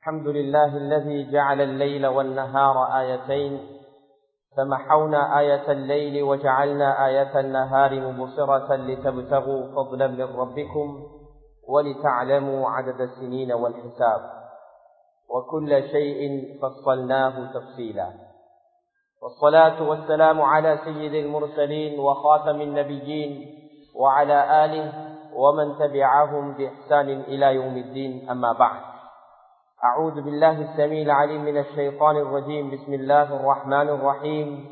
الحمد لله الذي جعل الليل والنهار آيتين فمحونا آية الليل وجعلنا آية النهار مبصرة لتبتغوا فضلا من ربكم ولتعلموا عدد السنين والحساب وكل شيء فصلناه تفصيلا والصلاة والسلام على سيد المرسلين وخاتم النبيين وعلى آله ومن تبعهم بإحسان إلى يوم الدين أما بعد أعوذ بالله السميع العليم من الشيطان الرجيم بسم الله الرحمن الرحيم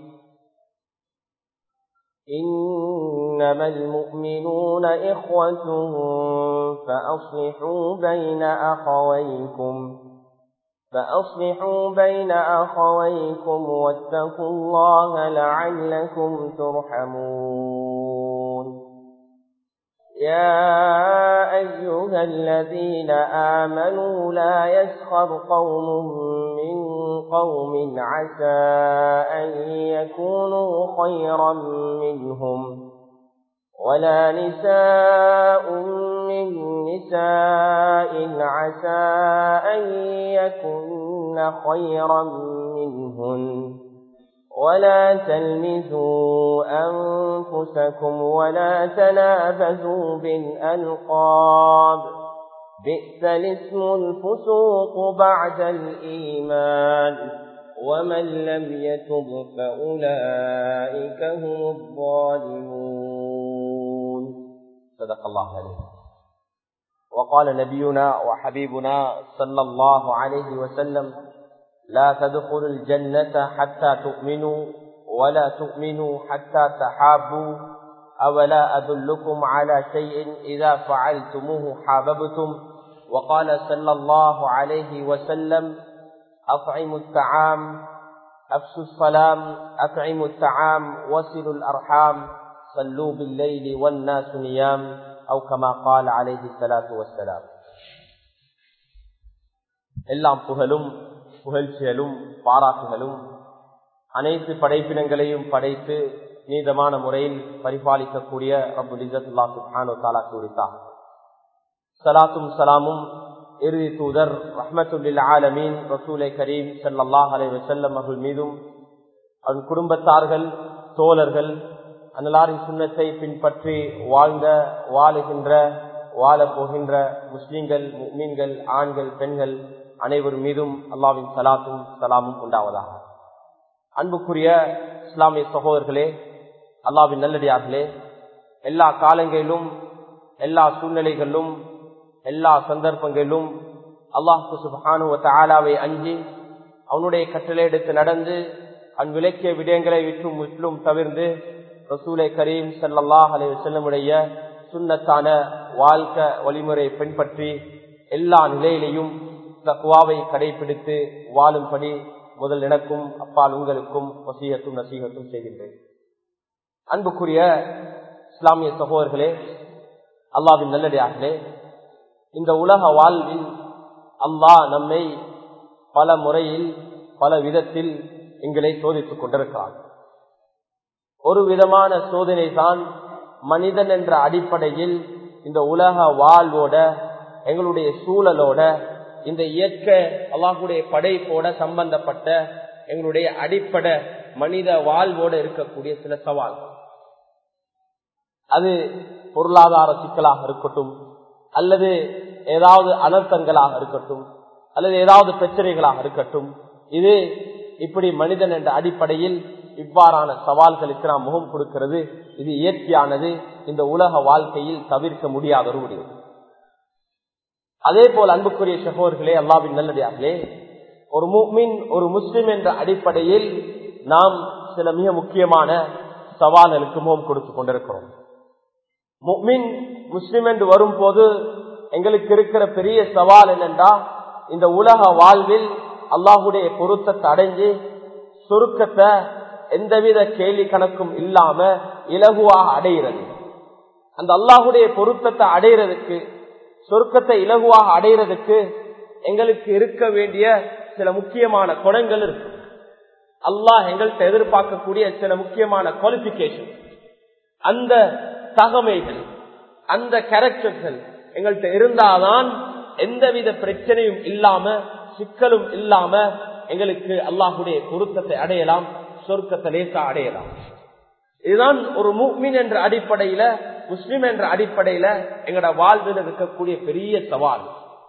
إنما المؤمنون إخوة فأصلحوا بين أخويكم فأصلحوا بين أخويكم واتقوا الله لعلكم ترحمون يا أيها الذين آمنوا لا يسخر قوم من قوم عسى أن يكونوا خيرا منهم ولا نساء من نساء عسى أن يكن خيرا منهن ولا تلمزوا أنفسكم ولا تنافسوا بالألقاب بئس الاسم الفسوق بعد الإيمان ومن لم يتب فأولئك هم الظالمون صدق الله عليه وقال نبينا وحبيبنا صلى الله عليه وسلم لا تدخلوا الجنة حتى تؤمنوا ولا تؤمنوا حتى تحابوا أولا أدلكم على شيء إذا فعلتموه حاببتم وقال صلى الله عليه وسلم أطعموا الطعام أفشوا السلام أطعموا الطعام وصلوا الأرحام صلوا بالليل والناس نيام أو كما قال عليه الصلاة والسلام எல்லாம் புகழும் புகழ்ச்சிகளும் பாராட்டுகளும் அனைத்து படைப்பினங்களையும் படைத்து நீதமான முறையில் பரிபாலிக்கக்கூடிய ரபுல் இசத்துல்லா சுஹானு தாலா கூறித்தார் சலாத்தும் சலாமும் இறுதி தூதர் ரஹமத்துல்லில் ஆலமீன் ரசூலை கரீம் சல்லாஹ் அலை வசல்லம் அவர்கள் மீதும் அவன் குடும்பத்தார்கள் தோழர்கள் அன்னலாரின் சுண்ணத்தை பின்பற்றி வாழ்ந்த வாழுகின்ற வாழப் போகின்ற முஸ்லிம்கள் மீன்கள் ஆண்கள் பெண்கள் அனைவர் மீதும் அல்லாவின் சலாத்தும் சலாமும் உண்டாவதாக அன்புக்குரிய இஸ்லாமிய சகோதரர்களே அல்லாவின் நல்லடியார்களே எல்லா காலங்களிலும் எல்லா சூழ்நிலைகளிலும் எல்லா சந்தர்ப்பங்களிலும் அல்லாஹு சுபானு ஆலாவை அஞ்சி அவனுடைய கட்டளை எடுத்து நடந்து அவன் விளக்கிய விடயங்களை விற்றும் முற்றிலும் தவிர்ந்து ரசூலை கரீம் சல்லாஹ் அலி செல்லமுடைய சுண்ணத்தான வாழ்க்கை வழிமுறை பின்பற்றி எல்லா நிலையிலையும் தக்குவாவை கடைபிடித்து வாழும்படி முதல் எனக்கும் அப்பால் உங்களுக்கும் வசீகத்தும் நசீகத்தும் செய்கின்றேன் அன்புக்குரிய இஸ்லாமிய சகோதரர்களே அல்லாவின் நல்லடியார்களே இந்த உலக வாழ்வில் அல்லாஹ் நம்மை பல முறையில் பல விதத்தில் எங்களை சோதித்துக் கொண்டிருக்கிறார் ஒரு விதமான சோதனை தான் மனிதன் என்ற அடிப்படையில் இந்த உலக வாழ்வோட எங்களுடைய சூழலோட இந்த இயற்கை அல்லாஹுடைய படைப்போட சம்பந்தப்பட்ட எங்களுடைய அடிப்படை மனித வாழ்வோட இருக்கக்கூடிய சில சவால் அது பொருளாதார சிக்கலாக இருக்கட்டும் அல்லது ஏதாவது அனர்த்தங்களாக இருக்கட்டும் அல்லது ஏதாவது பிரச்சனைகளாக இருக்கட்டும் இது இப்படி மனிதன் என்ற அடிப்படையில் இவ்வாறான சவால்களுக்கு நாம் முகம் கொடுக்கிறது இது இயற்கையானது இந்த உலக வாழ்க்கையில் தவிர்க்க முடியாத ஒரு முடிவு அதே போல் அன்புக்குரிய சகோதர்களே அல்லாவின் நல்லடியார்களே ஒரு முக்மின் ஒரு முஸ்லிம் என்ற அடிப்படையில் நாம் சில மிக முக்கியமான சவால்களுக்கு முகம் கொடுத்து கொண்டிருக்கிறோம் முக்மின் முஸ்லிம் என்று வரும் போது எங்களுக்கு இருக்கிற பெரிய சவால் என்னென்றா இந்த உலக வாழ்வில் அல்லாஹுடைய பொருத்தத்தை அடைஞ்சு சுருக்கத்தை எந்தவித கேள்வி கணக்கும் இல்லாம இலகுவாக அடைகிறது அந்த அல்லாஹுடைய பொருத்தத்தை அடைகிறதுக்கு சொர்க்கத்தை இலகுவாக அடைகிறதுக்கு எங்களுக்கு இருக்க வேண்டிய சில முக்கியமான குணங்கள் இருக்கு அல்லாஹ் எங்கள்கிட்ட எதிர்பார்க்கக்கூடிய சில முக்கியமான குவாலிபிகேஷன் அந்த தகமைகள் அந்த கேரக்டர்கள் எங்கள்கிட்ட இருந்தாதான் எந்தவித பிரச்சனையும் இல்லாம சிக்கலும் இல்லாம எங்களுக்கு அல்லாஹுடைய பொருத்தத்தை அடையலாம் சொர்க்கத்தை லேசா அடையலாம் இதுதான் ஒரு முக்மின் என்ற அடிப்படையில முஸ்லிம் என்ற அடிப்படையில எங்கட வாழ்வில் இருக்கக்கூடிய பெரிய சவால்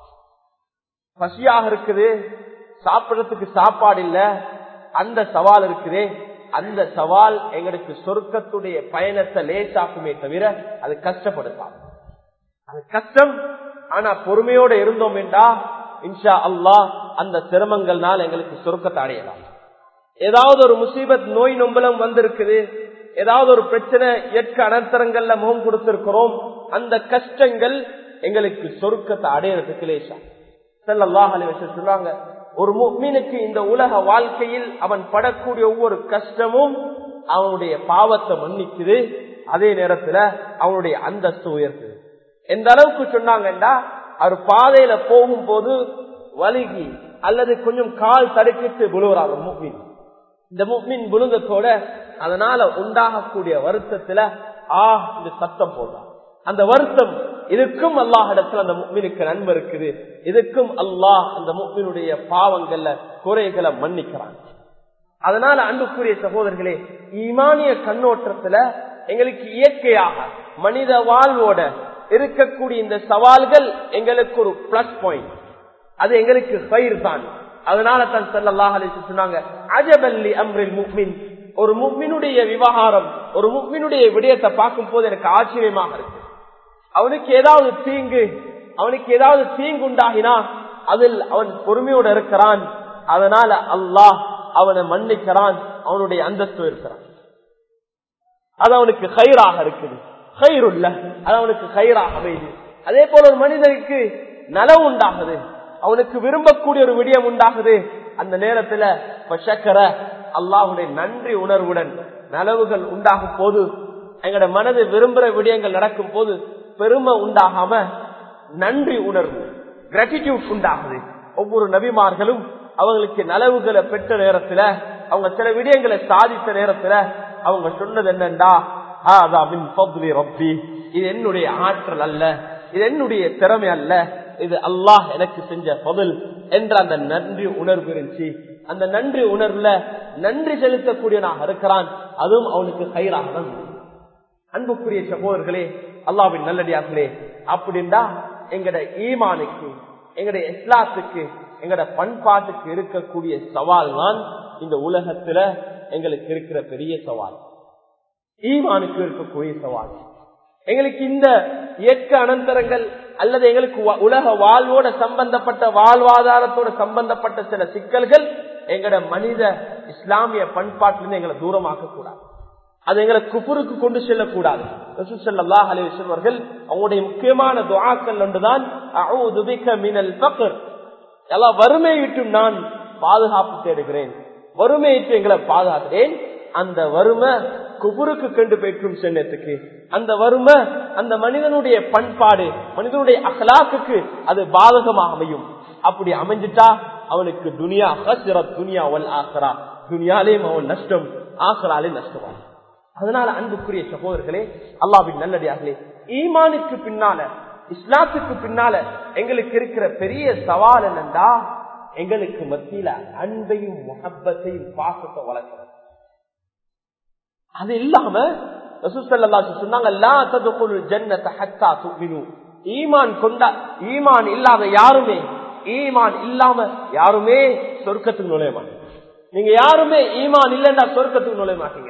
பசியாக இருக்குது சாப்பிடறதுக்கு சாப்பாடு இல்ல அந்த சவால் இருக்குது அந்த சவால் எங்களுக்கு சொர்க்கத்துடைய பயணத்தை லேசாக்குமே தவிர அது கஷ்டப்படுத்தாது அது கஷ்டம் ஆனா பொறுமையோட இருந்தோம் என்றா இன்ஷா அல்லாஹ் அந்த சிரமங்கள்னால் எங்களுக்கு சொர்க்கத்தை அடையலாம் ஏதாவது ஒரு முசீபத் நோய் நொம்பலம் வந்திருக்குது ஏதாவது ஒரு பிரச்சனை இயற்கை அனர்த்தரங்கள்ல முகம் கொடுத்திருக்கிறோம் அந்த கஷ்டங்கள் எங்களுக்கு சொருக்கத்தை அடையறதுக்கு லேசா செல்லல்லாஹ் அலிவசம் சொன்னாங்க ஒரு முக்மீனுக்கு இந்த உலக வாழ்க்கையில் அவன் படக்கூடிய ஒவ்வொரு கஷ்டமும் அவனுடைய பாவத்தை மன்னிக்குது அதே நேரத்துல அவனுடைய அந்தஸ்து உயர்த்துது எந்த அளவுக்கு சொன்னாங்கண்டா அவர் பாதையில போகும்போது வலிகி அல்லது கொஞ்சம் கால் தடுக்கிட்டு விழுவுறாங்க முக்மீன் இந்த முக்மின் விழுந்தத்தோட அதனால உண்டாகக்கூடிய வருத்தத்துல ஆ இந்த சத்தம் போடுறான் அந்த வருத்தம் இதுக்கும் அல்லாஹிடத்துல அந்த முக்மினுக்கு நன்மை இருக்குது இதுக்கும் அல்லாஹ் அந்த முக்மினுடைய பாவங்கள்ல குறைகளை மன்னிக்கிறான் அதனால அன்புக்குரிய சகோதரர்களே ஈமானிய கண்ணோட்டத்துல எங்களுக்கு இயற்கையாக மனித வாழ்வோட இருக்கக்கூடிய இந்த சவால்கள் எங்களுக்கு ஒரு பிளஸ் பாயிண்ட் அது எங்களுக்கு பயிர் தான் அதனால தான் சல்லாஹ் அலிசு சொன்னாங்க அஜபல்லி அம்ரில் முக்மின் ஒரு முக்மினுடைய விவகாரம் ஒரு முக்மினுடைய விடயத்தை பார்க்கும் போது எனக்கு ஆச்சரியமாக இருக்கு அவனுக்கு ஏதாவது தீங்கு அவனுக்கு ஏதாவது தீங்கு உண்டாகினா அதில் அவன் பொறுமையோடு இருக்கிறான் அதனால அல்லாஹ் அவனை மன்னிக்கிறான் அவனுடைய அந்தஸ்து இருக்கிறான் அது அவனுக்கு கயிறாக இருக்குது கயிறுள்ள அது அவனுக்கு கயிறாக அமைது அதே போல ஒரு மனிதனுக்கு நலவு உண்டாகுது அவனுக்கு விரும்பக்கூடிய ஒரு விடயம் உண்டாகுது அந்த நேரத்துல சக்கர அல்லாஹுடைய நன்றி உணர்வுடன் நலவுகள் உண்டாகும் போது எங்கட மனது விரும்புற விடயங்கள் நடக்கும் போது பெருமை உண்டாகாம நன்றி உணர்வு கிராட்டிடியூட் உண்டாகுது ஒவ்வொரு நபிமார்களும் அவங்களுக்கு நலவுகளை பெற்ற நேரத்துல அவங்க சில விடயங்களை சாதித்த நேரத்துல அவங்க சொன்னது என்னண்டா ரப்பி இது என்னுடைய ஆற்றல் அல்ல இது என்னுடைய திறமை அல்ல இது அல்லாஹ் எனக்கு செஞ்ச பதில் என்ற அந்த நன்றி உணர்வு இருந்துச்சு அந்த நன்றி உணர்வுல நன்றி செலுத்தக்கூடியவனாக இருக்கிறான் அதுவும் அவனுக்கு கயிறாக தான் அன்புக்குரிய சகோதரர்களே அல்லாவின் நல்லடியார்களே அப்படின்னா எங்கட ஈமானுக்கு எங்கட இஸ்லாத்துக்கு எங்கட பண்பாட்டுக்கு இருக்கக்கூடிய சவால் தான் இந்த உலகத்துல எங்களுக்கு இருக்கிற பெரிய சவால் ஈமானுக்கு இருக்கக்கூடிய சவால் எங்களுக்கு இந்த இயற்கை அனந்தரங்கள் அல்லது எங்களுக்கு உலக வாழ்வோட சம்பந்தப்பட்ட வாழ்வாதாரத்தோட சம்பந்தப்பட்ட சில சிக்கல்கள் எங்கட மனித இஸ்லாமிய பண்பாட்டிலிருந்து எங்களை தூரமாக்க கூடாது அது எங்களை குப்புருக்கு கொண்டு செல்லக்கூடாது ரசூசல்லாஹ் அலிவசன் அவர்கள் அவங்களுடைய முக்கியமான துவாக்கள் ஒன்றுதான் எல்லாம் வறுமை விட்டும் நான் பாதுகாப்பு தேடுகிறேன் வறுமையிட்டு எங்களை பாதுகாக்கிறேன் அந்த வறுமை குபுருக்கு கண்டு போய்க்கும் சென்னத்துக்கு அந்த வறுமை அந்த மனிதனுடைய பண்பாடு மனிதனுடைய அகலாக்குக்கு அது பாதகமாக அமையும் அப்படி அமைஞ்சிட்டா அவனுக்கு துனியா ஹசிரத் துனியா வல் ஆசரா துனியாலேயும் அவன் நஷ்டம் ஆசராலே நஷ்டமாகும் அதனால அன்புக்குரிய சகோதரர்களே அல்லாவின் நல்லடியார்களே ஈமானுக்கு பின்னால இஸ்லாத்துக்கு பின்னால எங்களுக்கு இருக்கிற பெரிய சவால் என்னண்டா எங்களுக்கு மத்தியில அன்பையும் முகப்பத்தையும் பாசத்தை வளர்க்கிறது அது இல்லாம ஈமான் கொண்டா ஈமான் இல்லாத யாருமே ஈமான் இல்லாம யாருமே சொர்க்கத்துக்கு நுழைய மாட்டீங்க நீங்க யாருமே ஈமான் இல்லைன்னா சொர்க்கத்துக்கு நுழைய மாட்டீங்க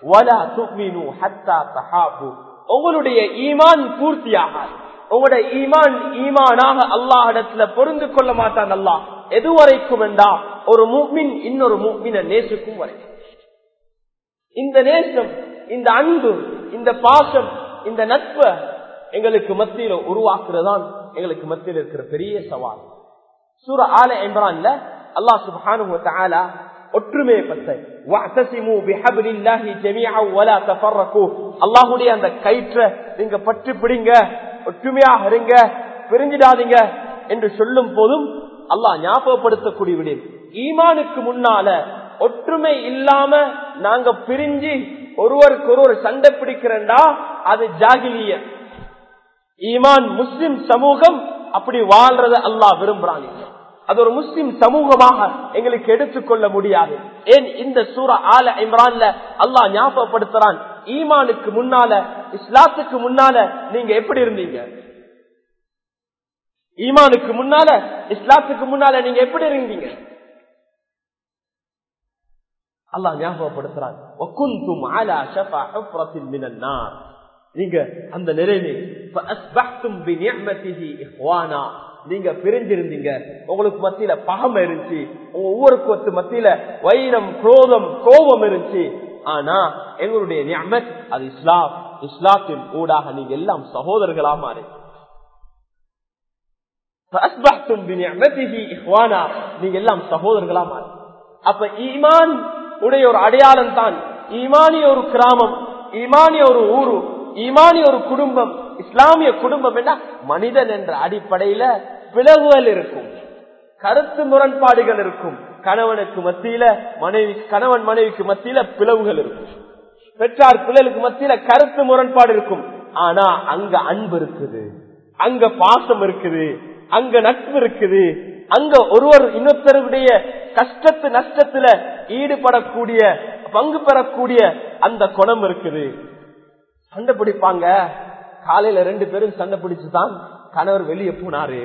உங்களுடைய ஈமான் பூர்த்தியாக உங்களுடைய ஈமான் ஈமானாக அல்லாஹிடத்துல பொருந்து கொள்ள மாட்டான் அல்லாஹ் எதுவரைக்கும் என்றா ஒரு மூமின் இன்னொரு மூமின நேசிக்கும் வரைக்கும் இந்த நேசம் இந்த அன்பு இந்த பாசம் இந்த நட்பை எங்களுக்கு மத்தியில உருவாக்குறதான் எங்களுக்கு மத்தியில் இருக்கிற பெரிய சவால் சூர ஆல எம்ரான்ல அல்லாஹ் சுபானு தாலா ஒற்றுமையை பற்ற அல்லாஹுடைய அந்த கயிற்ற நீங்க பற்றி பிடிங்க ஒற்றுமையாக இருங்க பிரிஞ்சிடாதீங்க என்று சொல்லும் போதும் அல்லாஹ் ஞாபகப்படுத்தக்கூடிய விடயம் ஈமானுக்கு முன்னால ஒற்றுமை இல்லாம நாங்க பிரிஞ்சு ஒருவருக்கு ஒருவர் சண்டை பிடிக்கிறண்டா அது ஜாகிலிய ஈமான் முஸ்லிம் சமூகம் அப்படி வாழ்றத அல்லாஹ் விரும்புறாங்க அது ஒரு முஸ்லிம் சமூகமாக எங்களுக்கு எடுத்துக்கொள்ள முடியாது ஏன் இந்த சூரா ஆல இம்ரான்ல அல்லாஹ் ஞாபகப்படுத்துறான் ஈமானுக்கு முன்னால இஸ்லாத்துக்கு முன்னால நீங்க எப்படி இருந்தீங்க ஈமானுக்கு முன்னால இஸ்லாத்துக்கு முன்னால நீங்க எப்படி இருந்தீங்க அல்லாஹ் ஞாபகப்படுத்துறான் வகுந்தும் அலா ஷஃபா ஹுஃப்ரத்தின் மினன் நார் நீங்க அந்த நிறைவு ஃபஅஸ்பஹ்தும் பிநிஅமதிஹி இஹ்வானா நீங்க பிரிஞ்சிருந்தீங்க உங்களுக்கு மத்தியில பகம் இருந்துச்சு உங்க ஒவ்வொருக்கு மத்தியில வைரம் குரோதம் கோபம் இருந்துச்சு ஆனா எங்களுடைய நியமத் அது இஸ்லாம் இஸ்லாத்தின் ஊடாக நீங்க எல்லாம் சகோதரர்களா மாறி நீங்க எல்லாம் சகோதரர்களா மாறி அப்ப ஈமான் உடைய ஒரு அடையாளம் தான் ஈமானிய ஒரு கிராமம் ஈமானிய ஒரு ஊரு ஈமானிய ஒரு குடும்பம் இஸ்லாமிய குடும்பம் என்ன மனிதன் என்ற அடிப்படையில பிளவுகள் இருக்கும் கருத்து முரண்பாடுகள் இருக்கும் கணவனுக்கு மத்தியில மனைவி கணவன் மனைவிக்கு மத்தியில பிளவுகள் இருக்கும் பெற்றார் பிள்ளைகளுக்கு மத்தியில கருத்து முரண்பாடு இருக்கும் ஆனா அங்க அன்பு இருக்குது அங்க பாசம் இருக்குது அங்க நட்பு இருக்குது அங்க ஒருவர் இன்னொருத்தருடைய கஷ்டத்து நஷ்டத்துல ஈடுபடக்கூடிய பங்கு பெறக்கூடிய அந்த குணம் இருக்குது சண்டை பிடிப்பாங்க காலையில ரெண்டு பேரும் சண்டை பிடிச்சுதான் கணவர் வெளியே போனாரு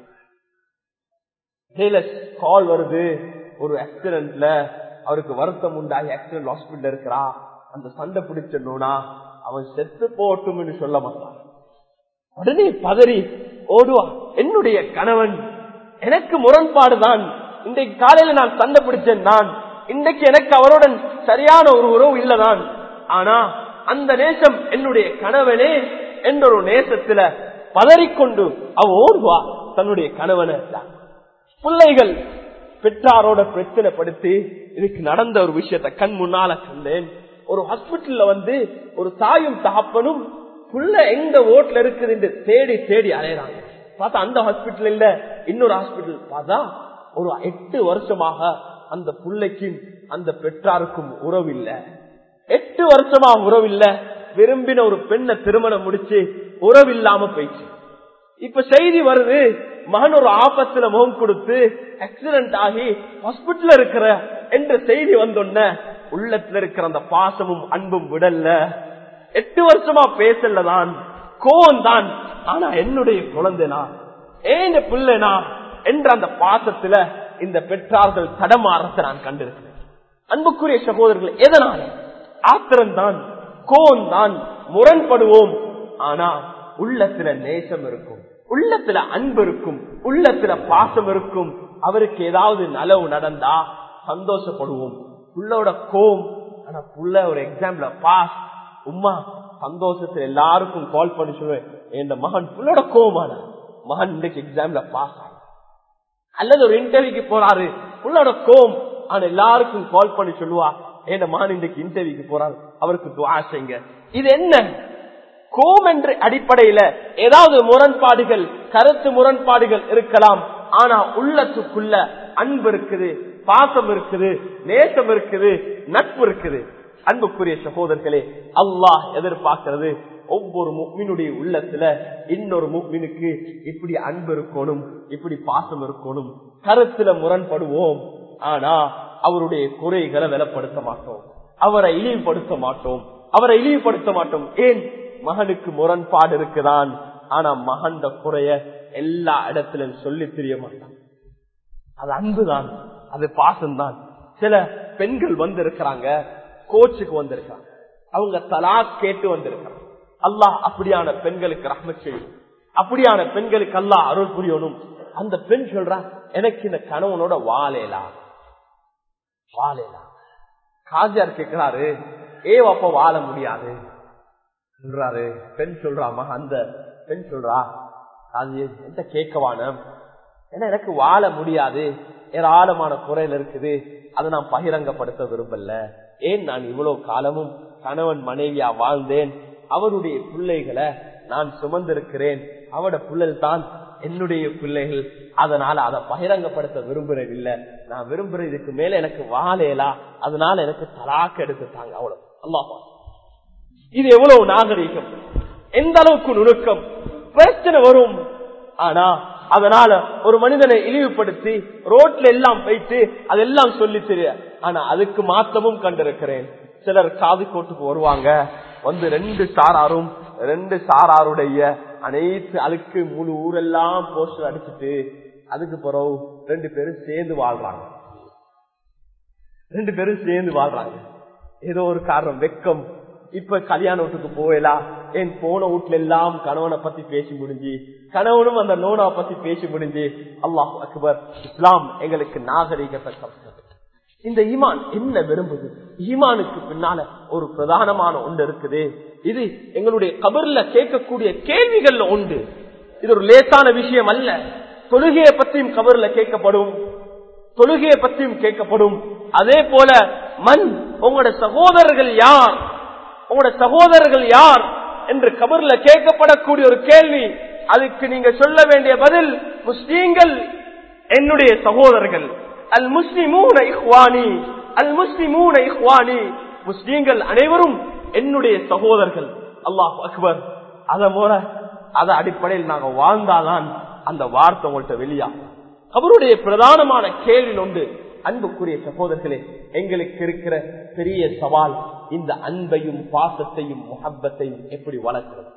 கால் வருது ஒரு ஆக்சிடென்ட்ல அவருக்கு வருத்தம் உண்டாகி ஆக்சிடென்ட் ஹாஸ்பிட்டல் இருக்கிறா அந்த சண்டை பிடிச்சோனா அவன் செத்து போட்டும்னு சொல்ல மாட்டான் உடனே பதறி ஓடுவா என்னுடைய கணவன் எனக்கு முரண்பாடுதான் இன்றைக்கு காலையில நான் சண்டை பிடிச்சேன் நான் இன்றைக்கு எனக்கு அவருடன் சரியான ஒரு உறவு இல்லதான் ஆனா அந்த நேசம் என்னுடைய கணவனே என்ற ஒரு நேசத்துல பதறிக்கொண்டு அவ ஓடுவா தன்னுடைய கணவனை பிள்ளைகள் பெற்றாரோட பிரச்சனைப்படுத்தி இதுக்கு நடந்த ஒரு விஷயத்த கண் முன்னால கண்டேன் ஒரு ஹாஸ்பிட்டல்ல வந்து ஒரு தாயும் தகப்பனும் புள்ள எங்க ஓட்டுல இருக்குது என்று தேடி தேடி அலையறாங்க பார்த்தா அந்த ஹாஸ்பிட்டல் இல்ல இன்னொரு ஹாஸ்பிட்டல் பார்த்தா ஒரு எட்டு வருஷமாக அந்த பிள்ளைக்கும் அந்த பெற்றாருக்கும் உறவு இல்ல எட்டு வருஷமா உறவு இல்ல விரும்பின ஒரு பெண்ணை திருமணம் முடிச்சு உறவு இல்லாம போயிடுச்சு இப்ப செய்தி வருது மகன் ஒரு ஆபத்துல முகம் கொடுத்து ஆக்சிடென்ட் ஆகி ஹாஸ்பிட்டல் இருக்கிற என்ற செய்தி வந்தோன்ன உள்ளத்துல இருக்கிற அந்த பாசமும் அன்பும் விடல்ல எட்டு வருஷமா பேசலதான் கோவம் தான் ஆனா என்னுடைய குழந்தைனா ஏன் பிள்ளைனா என்ற அந்த பாசத்துல இந்த பெற்றார்கள் தடமாறத்தை நான் கண்டிருக்கிறேன் அன்புக்குரிய சகோதரர்கள் எதனால ஆத்திரம் தான் கோவம் தான் முரண்படுவோம் ஆனா உள்ளத்துல நேசம் இருக்கும் உள்ளத்துல அன்பு இருக்கும் உள்ளத்துல பாசம் இருக்கும் அவருக்கு ஏதாவது நலவு நடந்தா சந்தோஷப்படுவோம் புள்ளோட கோம் ஆனா புள்ள ஒரு எக்ஸாம்ல பாஸ் உமா சந்தோஷத்துல எல்லாருக்கும் கால் பண்ணி சொல்லுவேன் என் மகன் புள்ளோட கோமான மகன் இன்னைக்கு எக்ஸாம்ல பாஸ் அல்லது ஒரு இன்டர்வியூக்கு போறாரு புள்ளோட கோம் ஆனா எல்லாருக்கும் கால் பண்ணி சொல்லுவா என் மகன் இன்றைக்கு இன்டர்வியூக்கு போறாரு அவருக்கு துவா செய்யுங்க இது என்ன கோம் என்ற அடிப்படையில ஏதாவது முரண்பாடுகள் கருத்து முரண்பாடுகள் இருக்கலாம் ஆனா உள்ளத்துக்குள்ள அன்பு இருக்குது பாசம் இருக்குது நேசம் இருக்குது நட்பு இருக்குது அன்புக்குரிய சகோதரர்களே அல்லாஹ் எதிர்பார்க்கிறது ஒவ்வொரு முக்மினுடைய உள்ளத்துல இன்னொரு முக்மினுக்கு இப்படி அன்பு இருக்கணும் இப்படி பாசம் இருக்கணும் கருத்துல முரண்படுவோம் ஆனா அவருடைய குறைகளை வெளிப்படுத்த மாட்டோம் அவரை இழிவுபடுத்த மாட்டோம் அவரை இழிவுபடுத்த மாட்டோம் ஏன் மகனுக்கு முரண்பாடு இருக்குதான் ஆனா மகண்ட குறைய எல்லா இடத்திலும் சொல்லி தெரிய மாட்டான் அது அன்புதான் அது பாசம்தான் சில பெண்கள் வந்திருக்கிறாங்க கோச்சுக்கு வந்திருக்காங்க அவங்க தலா கேட்டு வந்திருக்கிறாங்க அல்லாஹ் அப்படியான பெண்களுக்கு ரஹ்மத் செய்யும் அப்படியான பெண்களுக்கு அல்லாஹ் அருள் புரியணும் அந்த பெண் சொல்றா எனக்கு இந்த கணவனோட வாழேலா வாழேலா காஜியார் கேட்கிறாரு ஏ அப்ப வாழ முடியாது சொல்றாரு பெண் சொல்றாமா அந்த பெண் சொல்றா அது எந்த கேட்கவான ஏன்னா எனக்கு வாழ முடியாது ஏராளமான குறையில் இருக்குது அதை நான் பகிரங்கப்படுத்த விரும்பல ஏன் நான் இவ்வளவு காலமும் கணவன் மனைவியா வாழ்ந்தேன் அவருடைய பிள்ளைகளை நான் சுமந்திருக்கிறேன் அவட பிள்ளைகள் தான் என்னுடைய பிள்ளைகள் அதனால அதை பகிரங்கப்படுத்த விரும்புறேன் இல்ல நான் விரும்புறேன் இதுக்கு மேல எனக்கு வாழையலா அதனால எனக்கு தலாக்கு எடுத்துட்டாங்க அவ்வளவு அல்லாஹ் இது எவ்வளவு நாகரீகம் எந்த அளவுக்கு நுணுக்கம் பிரச்சனை வரும் ஆனா அதனால ஒரு மனிதனை இழிவுபடுத்தி ரோட்ல எல்லாம் வைத்து அதெல்லாம் சொல்லி தெரிய ஆனா அதுக்கு மாத்தமும் கண்டிருக்கிறேன் சிலர் காது கோட்டுக்கு வருவாங்க வந்து ரெண்டு சாராரும் ரெண்டு சாராருடைய அனைத்து அழுக்கு முழு ஊரெல்லாம் போஸ்டர் அடிச்சுட்டு அதுக்கு பிறகு ரெண்டு பேரும் சேர்ந்து வாழ்றாங்க ரெண்டு பேரும் சேர்ந்து வாழ்றாங்க ஏதோ ஒரு காரணம் வெக்கம் இப்ப கல்யாண வீட்டுக்கு போயலாம் என் போன வீட்டுல எல்லாம் கணவனை பத்தி பேசி முடிஞ்சு கணவனும் அந்த நோனா பத்தி பேசி முடிஞ்சு அல்லாஹ் அக்பர் இஸ்லாம் எங்களுக்கு நாகரிகத்தை கற்றது இந்த ஈமான் என்ன விரும்புது ஈமானுக்கு பின்னால ஒரு பிரதானமான ஒன்று இருக்குது இது எங்களுடைய கபர்ல கேட்கக்கூடிய கேள்விகள்ல உண்டு இது ஒரு லேசான விஷயம் அல்ல தொழுகையை பற்றியும் கபர்ல கேட்கப்படும் தொழுகையை பற்றியும் கேட்கப்படும் அதே போல மண் உங்களோட சகோதரர்கள் யார் உங்களோட சகோதரர்கள் யார் என்று கபர்ல கேட்கப்படக்கூடிய ஒரு கேள்வி அதுக்கு நீங்க சொல்ல வேண்டிய பதில் முஸ்லீம்கள் என்னுடைய சகோதரர்கள் அல் முஸ்லிமூன இஹ்வானி அல் முஸ்லிமூன இஹ்வானி முஸ்லீம்கள் அனைவரும் என்னுடைய சகோதரர்கள் அல்லாஹ் அக்பர் அத போல அத அடிப்படையில் நாங்க வாழ்ந்தாதான் அந்த வார்த்தை உங்கள்கிட்ட வெளியாகும் அவருடைய பிரதானமான கேள்வி ஒன்று அன்புக்குரிய சகோதரர்களே எங்களுக்கு இருக்கிற பெரிய சவால் இந்த அன்பையும் பாசத்தையும் முகப்பத்தையும் எப்படி வளர்க்கிறது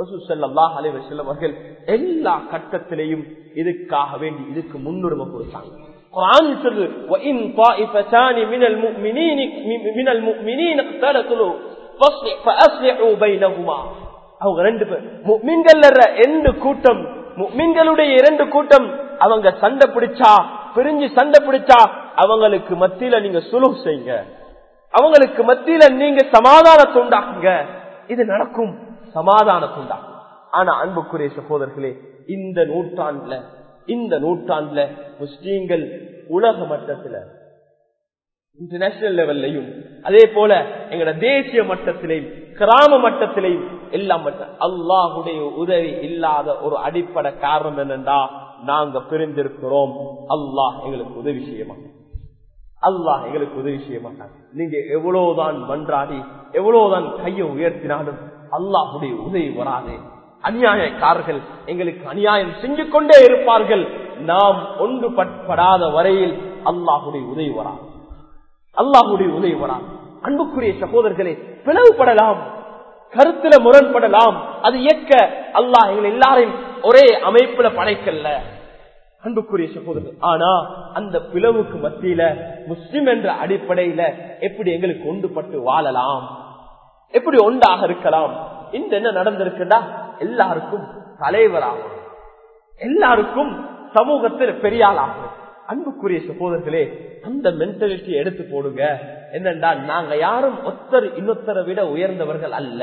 அவர்கள் எல்லா கட்டத்திலையும் இதுக்காக வேண்டி இதுக்கு முன்னுரிமை கொடுத்தாங்க குரான் சொல்லு وَإِن طَائِفَتَانِ مِنَ الْمُؤْمِنِينَ مِنَ الْمُؤْمِنِينَ اقْتَتَلُوا فَأَصْلِحُوا بَيْنَهُمَا அவங்க ரெண்டு பேர் முக்மின்கள் ரெண்டு கூட்டம் முக்மின்களுடைய இரண்டு கூட்டம் அவங்க சண்டை பிடிச்சா பிரிஞ்சு சண்டை பிடிச்சா அவங்களுக்கு மத்தியில நீங்க சுலுவு செய்யுங்க அவங்களுக்கு மத்தியில நீங்க சமாதானத்தை உண்டாக்குங்க இது நடக்கும் சமாதானத்தை உண்டாக்கும் ஆனா அன்புக்குரிய சகோதரர்களே இந்த நூற்றாண்டுல இந்த நூற்றாண்டுல முஸ்லீம்கள் உலக மட்டத்துல இன்டர்நேஷனல் லெவல்லையும் அதே போல எங்கட தேசிய மட்டத்திலையும் கிராம மட்டத்திலையும் எல்லாம் மட்டம் அல்லாஹுடைய உதவி இல்லாத ஒரு அடிப்படை காரணம் என்னண்டா நாங்க பிரிந்திருக்கிறோம் அல்லாஹ் எங்களுக்கு உதவி செய்ய மாட்டோம் அல்லாஹ் எங்களுக்கு உதவி செய்ய மாட்டாங்க நீங்க எவ்வளவுதான் மன்றாடி எவ்வளவுதான் கையை உயர்த்தினாலும் அல்லாஹுடைய உதவி வராது அநியாயக்காரர்கள் எங்களுக்கு அநியாயம் செஞ்சு கொண்டே இருப்பார்கள் நாம் ஒன்றுபடாத வரையில் அல்லாஹுடைய உதவி வராது அல்லாஹுடைய உதவி வராது அன்புக்குரிய சகோதரர்களே பிளவுபடலாம் கருத்துல முரண்படலாம் அது இயக்க அல்லாஹ் எங்கள் எல்லாரையும் ஒரே அமைப்புல படைக்கல்ல அன்புக்குரிய சகோதரர் ஆனா அந்த பிளவுக்கு மத்தியில முஸ்லிம் என்ற அடிப்படையில எப்படி எங்களுக்கு ஒன்றுபட்டு வாழலாம் எப்படி ஒன்றாக இருக்கலாம் இந்த என்ன நடந்திருக்குன்னா எல்லாருக்கும் தலைவராகும் எல்லாருக்கும் சமூகத்தில் பெரிய ஆளாகும் அன்புக்குரிய சகோதரர்களே அந்த மென்டாலிட்டி எடுத்து போடுங்க என்னண்டா நாங்க யாரும் ஒத்தர் இன்னொத்தரை விட உயர்ந்தவர்கள் அல்ல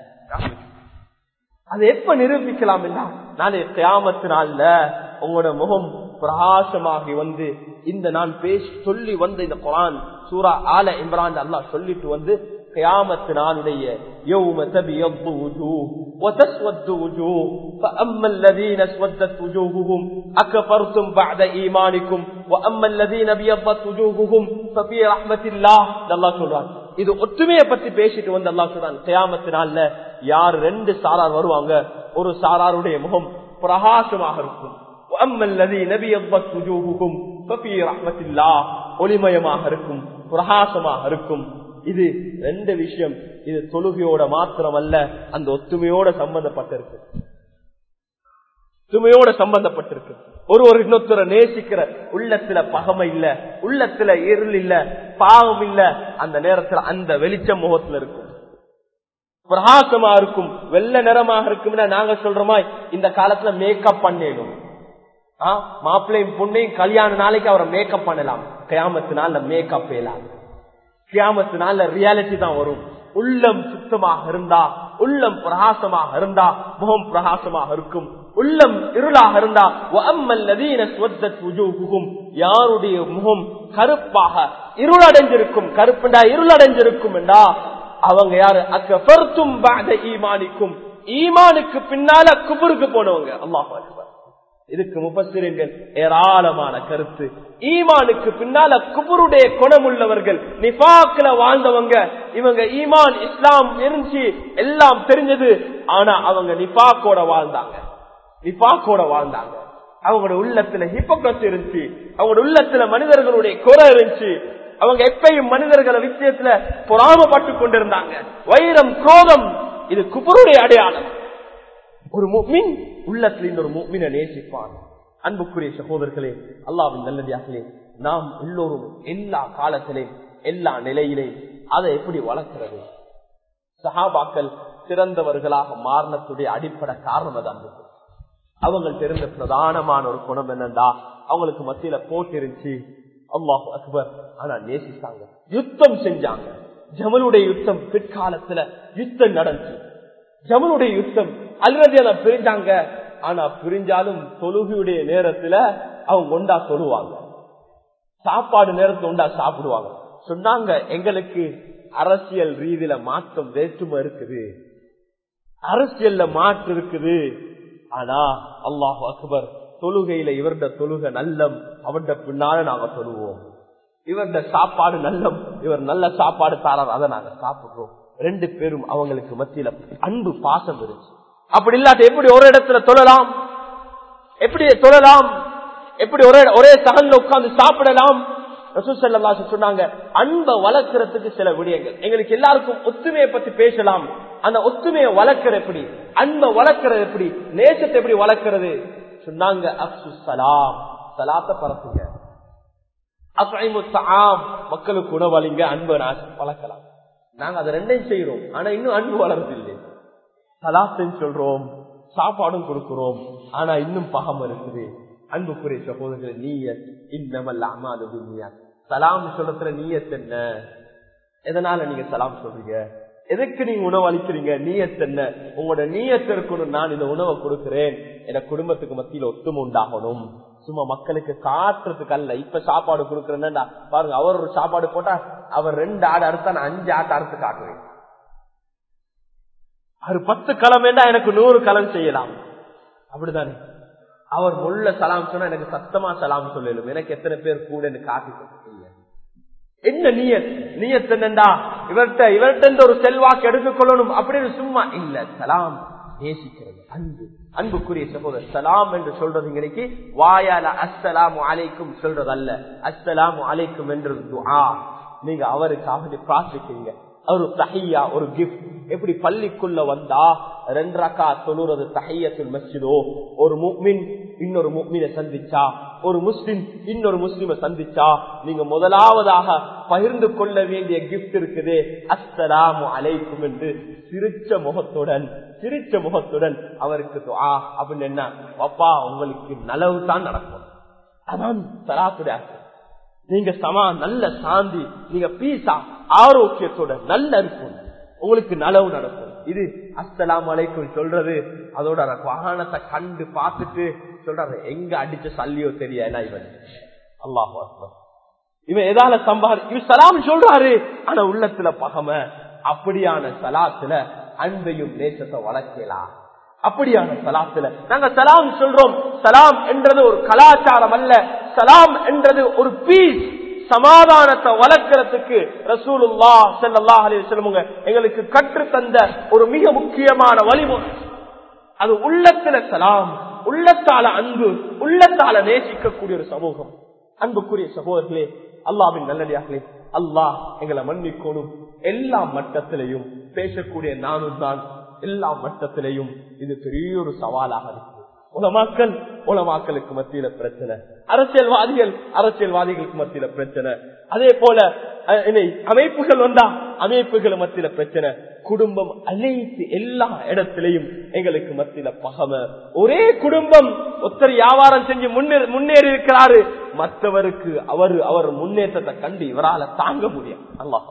அதை எப்ப நிரூபிக்கலாம் என்றா நாளை கியாமத்தினால உங்களோட முகம் பிரகாசமாகி வந்து இந்த நான் பேசி சொல்லி வந்த இந்த குரான் சூரா ஆல இம்ரான் அல்லா சொல்லிட்டு வந்து قيامة نالடைய يوم تبيض وجوه وتسود وجوه فأما الذين اسودت وجوههم أكفرتم بعد إيمانكم وأما الذين بيضت وجوههم ففي رحمة الله الله சொல்றான் இது ஒற்றுமையை பத்தி பேசிட்டு வந்து அல்லா சொல்றான் கியாமத்தினால யார் ரெண்டு சாரார் வருவாங்க ஒரு சாராருடைய முகம் பிரகாசமாக இருக்கும் ஒளிமயமாக இருக்கும் பிரகாசமாக இருக்கும் இது ரெண்டு விஷயம் இது தொழுகையோட மாத்திரம் அல்ல அந்த ஒத்துமையோட சம்பந்தப்பட்டிருக்கு ஒத்துமையோட சம்பந்தப்பட்டிருக்கு ஒரு ஒரு இன்னொருத்தர நேசிக்கிற உள்ளத்துல பகமை இல்ல உள்ளத்துல இருள் இல்ல பாவம் இல்ல அந்த நேரத்துல அந்த வெளிச்சம் முகத்துல இருக்கும் பிரகாசமா இருக்கும் வெள்ள நிறமாக இருக்கும்னா நாங்க சொல்றோமா இந்த காலத்துல மேக்கப் பண்ணிடும் மாப்பிள்ளையும் பொண்ணையும் கல்யாண நாளைக்கு அவரை மேக்கப் பண்ணலாம் கயாமத்தினால மேக்கப் இயலாது கியாமத்தினால ரியாலிட்டி தான் வரும் உள்ளம் சுத்தமாக இருந்தா உள்ளம் பிரகாசமாக இருந்தா முகம் பிரகாசமாக இருக்கும் உள்ளம் இருளாக இருந்தா யாருடைய முகம் கருப்பாக இருளடைஞ்சிருக்கும் கருப்புண்டா இருளடைஞ்சிருக்கும் என்றா அவங்க யாரு அக்கபர்த்தும் ஈமானிக்கும் ஈமானுக்கு பின்னால குபுருக்கு போனவங்க அல்லாஹ் இதுக்கு முப்பசிரியர்கள் ஏராளமான கருத்து ஈமானுக்கு பின்னால குபுருடைய குணம் உள்ளவர்கள் நிபாக்கில வாழ்ந்தவங்க இவங்க ஈமான் இஸ்லாம் இருந்துச்சு எல்லாம் தெரிஞ்சது ஆனா அவங்க நிபாக்கோட வாழ்ந்தாங்க நிபாக்கோட வாழ்ந்தாங்க அவங்களோட உள்ளத்துல ஹிப்போக்ரஸ் இருந்துச்சு அவங்களோட உள்ளத்துல மனிதர்களுடைய குறை இருந்துச்சு அவங்க எப்பயும் மனிதர்களை விஷயத்துல பொறாமப்பட்டு கொண்டிருந்தாங்க வைரம் குரோதம் இது குபருடைய அடையாளம் ஒரு முக்மின் உள்ளத்துல இந்த ஒரு முக்மினை நேசிப்பான் அன்புக்குரிய சகோதரர்களே அல்லாவின் நல்லடியார்களே நாம் எல்லோரும் எல்லா காலத்திலே எல்லா நிலையிலே அதை எப்படி வளர்க்கிறது சஹாபாக்கள் சிறந்தவர்களாக மாறினத்துடைய அடிப்படை காரணம் தான் அவங்க தெரிந்த பிரதானமான ஒரு குணம் என்னண்டா அவங்களுக்கு மத்தியில போட்டு இருந்துச்சு அல்லாஹ் அக்பர் ஆனா நேசித்தாங்க யுத்தம் செஞ்சாங்க ஜமலுடைய யுத்தம் பிற்காலத்துல யுத்தம் நடந்துச்சு ஜமலுடைய யுத்தம் அல்றதியால பிரிஞ்சாங்க ஆனா பிரிஞ்சாலும் தொழுகையுடைய நேரத்துல அவங்க ஒண்டா தொழுவாங்க சாப்பாடு நேரத்துல ஒண்டா சாப்பிடுவாங்க சொன்னாங்க எங்களுக்கு அரசியல் ரீதியில மாற்றம் வேற்றுமை இருக்குது அரசியல்ல மாற்று இருக்குது ஆனா அல்லாஹ் அக்பர் தொழுகையில இவருட தொழுகை நல்லம் அவருட பின்னால நாங்க தொழுவோம் இவருட சாப்பாடு நல்லம் இவர் நல்ல சாப்பாடு தாரார் அதை நாங்க சாப்பிடுறோம் ரெண்டு பேரும் அவங்களுக்கு மத்தியில அன்பு பாசம் இருந்துச்சு அப்படி இல்லாட்ட எப்படி ஒரு இடத்துல தொழலாம் எப்படி தொழலாம் எப்படி ஒரே ஒரே சகல்ல உட்கார்ந்து சாப்பிடலாம் சொன்னாங்க அன்பை வளர்க்கறதுக்கு சில விடயங்கள் எங்களுக்கு எல்லாருக்கும் ஒத்துமையை பத்தி பேசலாம் அந்த ஒத்துமையை வளர்க்கிற எப்படி அன்பை வளர்க்கறது எப்படி நேசத்தை எப்படி வளர்க்கறது சொன்னாங்க அப்சு சலாம் சலாத்த பரப்புங்க மக்களுக்கு உணவளிங்க அன்பை வளர்க்கலாம் நாங்க அதை ரெண்டையும் செய்யறோம் ஆனா இன்னும் அன்பு வளர்றதில்லை சலாத்தையும் சொல்றோம் சாப்பாடும் கொடுக்கிறோம் ஆனா இன்னும் பகம் இருக்குது அன்புக்குரிய சகோதரர்கள் நீயத் இன்னமல் அமாலு பின்னியாத் சலாம் சொல்றதுல நீயத் என்ன எதனால நீங்க சலாம் சொல்றீங்க எதுக்கு நீங்க உணவு அளிக்கிறீங்க நீயத் என்ன உங்களோட நீயத்து இருக்கணும் நான் இந்த உணவை கொடுக்கிறேன் என் குடும்பத்துக்கு மத்தியில ஒத்துமை உண்டாகணும் சும்மா மக்களுக்கு காட்டுறதுக்கு அல்ல இப்ப சாப்பாடு கொடுக்கறேன்னா பாருங்க அவர் ஒரு சாப்பாடு போட்டா அவர் ரெண்டு ஆடு அறுத்தா நான் அஞ்சு ஆட்டை அறுத்து காட்டுவேன் அவர் பத்து கிழமைன்னா எனக்கு நூறு களம் செய்யலாம் அப்படித்தானே அவர் முள்ள சலாம் சொன்னா எனக்கு சத்தமா சலாம் சொல்லலும் எனக்கு எத்தனை பேர் கூட காட்டி என்ன நீயத் நீயத் என்னண்டா இவர்கிட்ட இவர்கிட்ட ஒரு செல்வாக்கு எடுத்துக்கொள்ளணும் அப்படின்னு சும்மா இல்ல சலாம் நேசிக்கிறது அன்பு அன்புக்குரிய சகோதரர் சலாம் என்று சொல்றது இன்னைக்கு வாயால அஸ்ஸலாமு அலைக்கும் சொல்றது அல்ல அஸ்ஸலாமு அலைக்கும் என்று துஆ நீங்க அவருக்காக பிரார்த்திக்கிறீங்க ஒரு தஹையா ஒரு கிஃப்ட் எப்படி பள்ளிக்குள்ள வந்தா ரெண்டு ரக்கா தொழுறது தஹையத்துல் மஸ்ஜிதோ ஒரு முக்மின் இன்னொரு முக்மினை சந்திச்சா ஒரு முஸ்லிம் இன்னொரு முஸ்லிமை சந்திச்சா நீங்க முதலாவதாக பகிர்ந்து கொள்ள வேண்டிய கிஃப்ட் இருக்குது அஸ்ஸலாமு அலைக்கும் என்று சிரிச்ச முகத்துடன் சிரிச்ச முகத்துடன் அவருக்கு துஆ அப்படின்னு என்ன அப்பா உங்களுக்கு நலவு தான் நடக்கும் அதான் சராத்துடைய அர்த்தம் நீங்க சமா நல்ல சாந்தி நீங்க பீசா ஆரோக்கியத்தோட நல்ல இருக்கும் உங்களுக்கு நலவு நடக்கும் இது அஸ்லாம் அலைக்கும் சொல்றது அதோட வாகனத்தை கண்டு பார்த்துட்டு சொல்றாரு எங்க அடிச்ச சல்லியோ தெரியல இவன் அல்லாஹ் இவன் எதால சம்பாதி இவன் சலாம் சொல்றாரு ஆனா உள்ளத்துல பகம அப்படியான சலாத்துல அன்பையும் நேசத்தை வளர்க்கலாம் அப்படியான சலாத்துல நாங்க சலாம் சொல்றோம் சலாம் என்றது ஒரு கலாச்சாரம் அல்ல சலாம் என்றது ஒரு பீஸ் சமாதானத்தை வளர்க்கறதுக்கு ரசூலுல்லா செல்லல்லா அலி சொல்லுங்க எங்களுக்கு கற்று தந்த ஒரு மிக முக்கியமான வழிமுறை அது உள்ளத்துல சலாம் உள்ளத்தால அன்பு உள்ளத்தால நேசிக்கக்கூடிய ஒரு சமூகம் அன்புக்குரிய சகோதரர்களே அல்லாவின் நல்லடியார்களே அல்லாஹ் எங்களை மன்னிக்கணும் எல்லா மட்டத்திலையும் பேசக்கூடிய நானும் தான் எல்லா மட்டத்திலையும் இது பெரிய ஒரு சவாலாக இருக்கு உலமாக்கல் உலமாக்களுக்கு மத்தியில பிரச்சனை அரசியல்வாதிகள் அரசியல்வாதிகளுக்கு மத்தியில பிரச்சனை அதே போல அமைப்புகள் வந்தா அமைப்புகள் மத்தியில பிரச்சனை குடும்பம் அனைத்து எல்லா இடத்திலையும் எங்களுக்கு மத்தியில பகம ஒரே குடும்பம் ஒத்தர் வியாபாரம் செஞ்சு முன்னேறி இருக்கிறாரு மற்றவருக்கு அவர் அவர் முன்னேற்றத்தை கண்டு இவரால தாங்க முடியும் அல்லாஹ்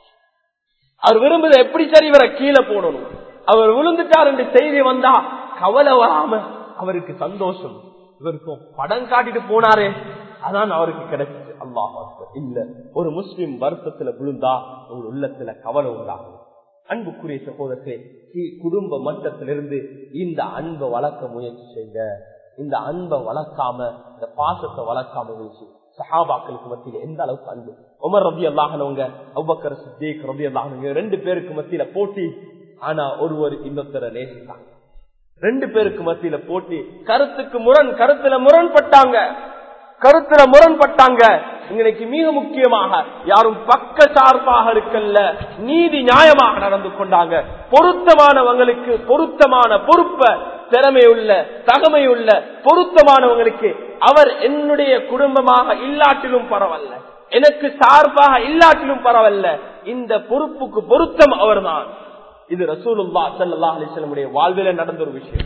அவர் விரும்புத எப்படி சரி இவரை கீழே போடணும் அவர் விழுந்துட்டார் என்று செய்தி வந்தா கவலை வராம அவருக்கு சந்தோஷம் இவருக்கும் படம் காட்டிட்டு போனாரே அதான் அவருக்கு கிடைச்சிச்சு அல்லாஹ் இல்ல ஒரு முஸ்லிம் வருத்தத்துல விழுந்தா உங்க உள்ளத்துல கவலை உண்டாகும் அன்புக்குரிய சகோதரத்தை குடும்ப மட்டத்திலிருந்து இந்த அன்பை வளர்க்க முயற்சி செய்யுங்க இந்த அன்பை வளர்க்காம இந்த பாசத்தை வளர்க்காம முயற்சி சஹாபாக்களுக்கு மத்தியில எந்த அளவுக்கு அன்பு உமர் ரபி அல்லாஹனவங்க அவ்வக்கர் சித்தேக் ரபி அல்லாஹனவங்க ரெண்டு பேருக்கு மத்தியில போட்டி ஆனா ஒருவர் இன்னொருத்தர நேசித்தாங்க ரெண்டு பேருக்கு மத்தியில போட்டி கருத்துக்கு முரண் கருத்துல முரண்பட்டாங்க கருத்துல முரண்பட்டாங்க இன்னைக்கு மிக முக்கியமாக யாரும் பக்க சார்பாக இருக்கல்ல நீதி நியாயமாக நடந்து கொண்டாங்க பொருத்தமானவங்களுக்கு பொருத்தமான பொறுப்ப திறமையுள்ள தகமையுள்ள பொருத்தமானவங்களுக்கு அவர் என்னுடைய குடும்பமாக இல்லாட்டிலும் பரவாயில்ல எனக்கு சார்பாக இல்லாட்டிலும் பரவாயில்ல இந்த பொறுப்புக்கு பொருத்தம் அவர்தான் இது ரசூலுல்லா சல்லா அலிஸ்லமுடைய வாழ்வில நடந்த ஒரு விஷயம்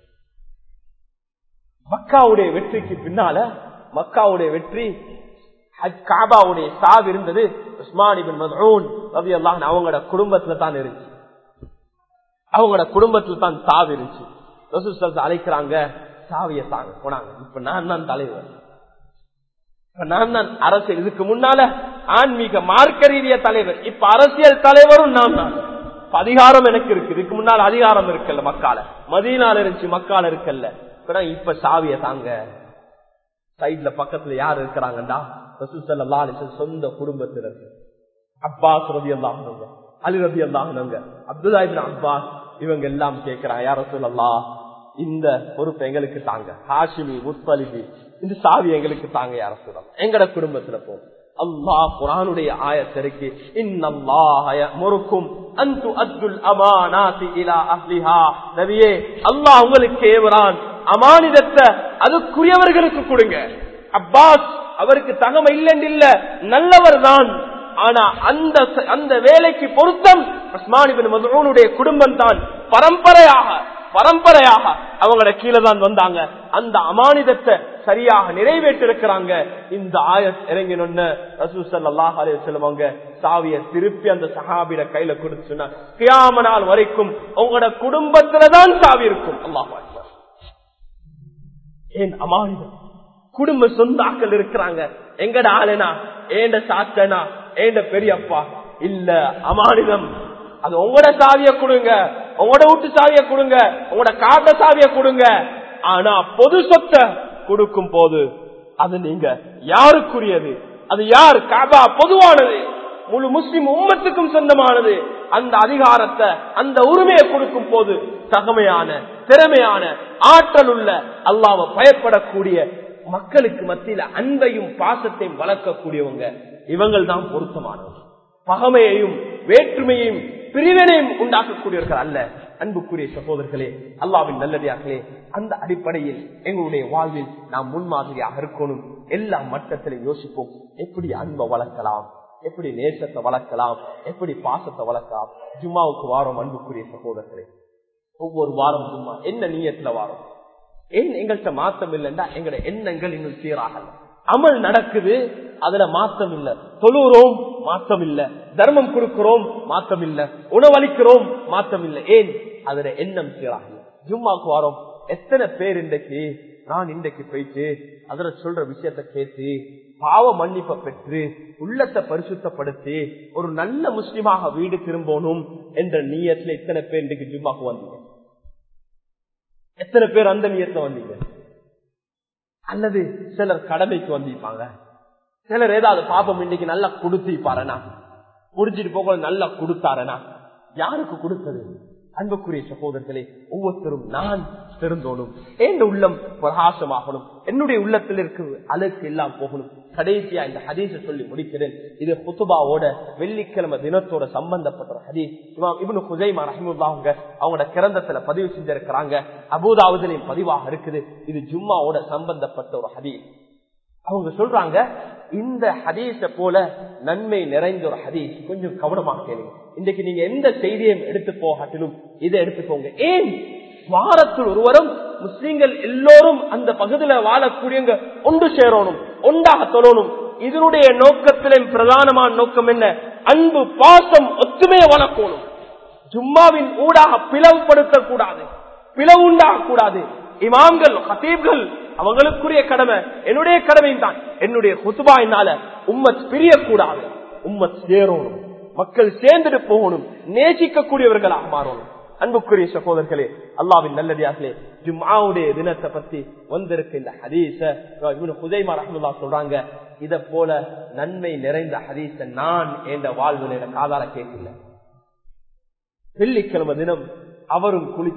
மக்காவுடைய வெற்றிக்கு பின்னால மக்காவுடைய வெற்றி காபாவுடைய சாவு இருந்தது உஸ்மானிபின் மதூன் ரவி அல்லாஹ் அவங்களோட குடும்பத்துல தான் இருந்துச்சு அவங்களோட குடும்பத்துல தான் சாவு இருந்துச்சு ரசூல் அழைக்கிறாங்க சாவிய தாங்க போனாங்க இப்ப நான் தான் தலைவர் இப்ப நான் தான் அரசியல் இதுக்கு முன்னால ஆன்மீக மார்க்க ரீதிய தலைவர் இப்ப அரசியல் தலைவரும் நான் தான் அதிகாரம் எனக்கு இருக்கு இதுக்கு முன்னால் அதிகாரம் இருக்குல்ல மக்கால மதியனால இருந்துச்சு மக்கால இருக்குல்ல இப்ப சாவிய தாங்க சைட்ல பக்கத்துல யார் இருக்கிறாங்கடா ரசூசல்லா சொந்த குடும்பத்தினர் அப்பாஸ் ரவி அல்லாஹங்க அலி ரவி அல்லாஹங்க அப்துல்லாஹிபின் அப்பாஸ் இவங்க எல்லாம் கேட்கிறாங்க யார சொல்லலா இந்த பொறுப்பு எங்களுக்கு தாங்க ஹாஷிமி முத்தலிபி இந்த சாவி எங்களுக்கு தாங்க யார சொல்லலாம் எங்கட குடும்பத்துல போ அல்லாஹ் குரானுடைய ஆயத்திற்கு இன்னல்லாஹுக்கும் அந்து அத்துல் அமானாதி இலா அஹ்லிஹா நபியே அல்லாஹ் உங்களுக்கு ஏவரான் அமானிதத்தை அதுக்குரியவர்களுக்கு கொடுங்க அப்பாஸ் அவருக்கு தகமை இல்லைன்னு இல்ல நல்லவர் தான் ஆனா அந்த அந்த வேலைக்கு பொருத்தம் மதுரனுடைய குடும்பம் தான் பரம்பரையாக பரம்பரையாக அவங்களோட கீழே தான் வந்தாங்க அந்த அமானிதத்தை சரியாக நிறைவேற்றிருக்கிறாங்க இந்த ஆய இறங்கினொன்னு ரசூசல்லாஹ் அலே சொல்லுவாங்க சாவிய திருப்பி அந்த சஹாபிட கையில கொடுத்து சொன்னா கியாம நாள் வரைக்கும் உங்களோட குடும்பத்துலதான் சாவி இருக்கும் அல்லாஹ் ஏன் அமானிதம் குடும்ப சொந்தாக்கள் இருக்கிறாங்க எங்கட ஆளுனா ஏண்ட சாத்தனா ஏண்ட பெரியப்பா இல்ல அமானிதம் அது உங்களோட சாவிய கொடுங்க உங்களோட வீட்டு சாவிய கொடுங்க உங்களோட காட்ட சாவிய கொடுங்க ஆனா பொது சொத்தை கொடுக்கும் போது அது நீங்க யாருக்குரியது அது யார் காபா பொதுவானது முழு முஸ்லிம் உம்மத்துக்கும் சொந்தமானது அந்த அதிகாரத்தை அந்த உரிமையை கொடுக்கும் போது தகமையான திறமையான ஆற்றல் உள்ள அல்லாவ பயப்படக்கூடிய மக்களுக்கு மத்தியில அன்பையும் பாசத்தையும் வளர்க்கக்கூடியவங்க இவங்கள் தான் பொருத்தமானவங்க பகமையையும் வேற்றுமையையும் பிரிவினையும் உண்டாக்கக்கூடியவர்கள் அல்ல அன்புக்குரிய சகோதரர்களே அல்லாவின் நல்லடியார்களே அந்த அடிப்படையில் எங்களுடைய வாழ்வில் நாம் முன்மாதிரியாக இருக்கணும் எல்லா மட்டத்திலும் யோசிப்போம் எப்படி அன்பை வளர்க்கலாம் எப்படி நேசத்தை வளர்க்கலாம் எப்படி பாசத்தை வளர்க்கலாம் ஜும்மாவுக்கு வாரம் அன்புக்குரிய சகோதரர்களே ஒவ்வொரு வாரம் ஜும்மா என்ன நீயத்துல வாரம் என் எங்கள்கிட்ட மாத்தம் இல்லைன்னா எங்களோட எண்ணங்கள் இன்னும் சீராகல அமல் நடக்குது அதுல மாத்தம் இல்ல தொழுறோம் மாத்தம் இல்ல தர்மம் கொடுக்கிறோம் மாத்தம் இல்ல உணவளிக்கிறோம் மாத்தம் இல்ல ஏன் அதுல எண்ணம் சீராகல ஜும்மாக்கு வாரம் எத்தனை பேர் இன்றைக்கு நான் இன்றைக்கு போயிட்டு அதுல சொல்ற விஷயத்த கேட்டு பாவ மன்னிப்பை பெற்று உள்ளத்தை பரிசுத்தப்படுத்தி ஒரு நல்ல முஸ்லிமாக வீடு திரும்பணும் என்ற நீயத்துல இத்தனை பேர் இன்றைக்கு ஜும்மாக்கு வந்தீங்க எத்தனை பேர் அந்த நீயத்துல வந்தீங்க அல்லது சிலர் கடமைக்கு வந்திருப்பாங்க சிலர் ஏதாவது பாப்பம் இன்னைக்கு நல்லா கொடுத்திருப்பாரனா குடிச்சிட்டு போக நல்லா கொடுத்தாரனா யாருக்கு கொடுத்தது அன்புக்குரிய சகோதரர்களே ஒவ்வொருத்தரும் நான் திறந்தோனும் என் உள்ளம் பிரகாசமாகணும் என்னுடைய உள்ளத்தில் இருக்கிற அழுக்கு எல்லாம் போகணும் கடைசியா இந்த ஹதீஸ சொல்லி முடிக்கிறேன் இது குத்துபாவோட வெள்ளிக்கிழமை தினத்தோட சம்பந்தப்பட்ட ஒரு ஹதீஸ் இமாம் இவனு குஜைமா ரஹிமுல்லாங்க அவங்களோட கிரந்தத்துல பதிவு செஞ்சிருக்கிறாங்க அபூதாவதுலையும் பதிவாக இருக்குது இது ஜும்மாவோட சம்பந்தப்பட்ட ஒரு ஹதீஸ் அவங்க சொல்றாங்க இந்த ஹதீஸ போல நன்மை நிறைந்த ஒரு ஹதீஸ் கொஞ்சம் கவனமாக கேளுங்க இன்றைக்கு நீங்க எந்த செய்தியையும் எடுத்து போகாட்டிலும் இதை எடுத்துக்கோங்க ஏன் வாரத்தில் ஒருவரும் முஸ்லீம்கள் எல்லோரும் அந்த பகுதியில வாழக்கூடியவங்க ஒன்று சேரணும் ஒன்றாக தொழணும் இதனுடைய நோக்கத்திலே பிரதானமான நோக்கம் என்ன அன்பு பாசம் ஒத்துமையை வளர்க்கணும் ஜும்மாவின் ஊடாக பிளவுபடுத்த கூடாது பிளவு உண்டாக கூடாது இமாம்கள் ஹத்தீப்கள் அவங்களுக்குரிய கடமை என்னுடைய கடமையும் தான் என்னுடைய குத்துபாயினால உம்மத் பிரியக்கூடாது உம்மத் சேரணும் மக்கள் சேர்ந்துட்டு போகணும் நேசிக்கக்கூடியவர்களாக மாறணும் அன்புக்குரிய சகோதரர்களே அல்லாவின் நல்லடியார்களே ஜும்மாவுடைய தினத்தை பத்தி வந்திருக்க இந்த ஹதீச ஹுதைமா ரஹமுல்லா சொல்றாங்க இத போல நன்மை நிறைந்த ஹதீச நான் என்ற வாழ்வில் என காதால கேட்கல வெள்ளிக்கிழமை தினம் அவரும் குளிச்சு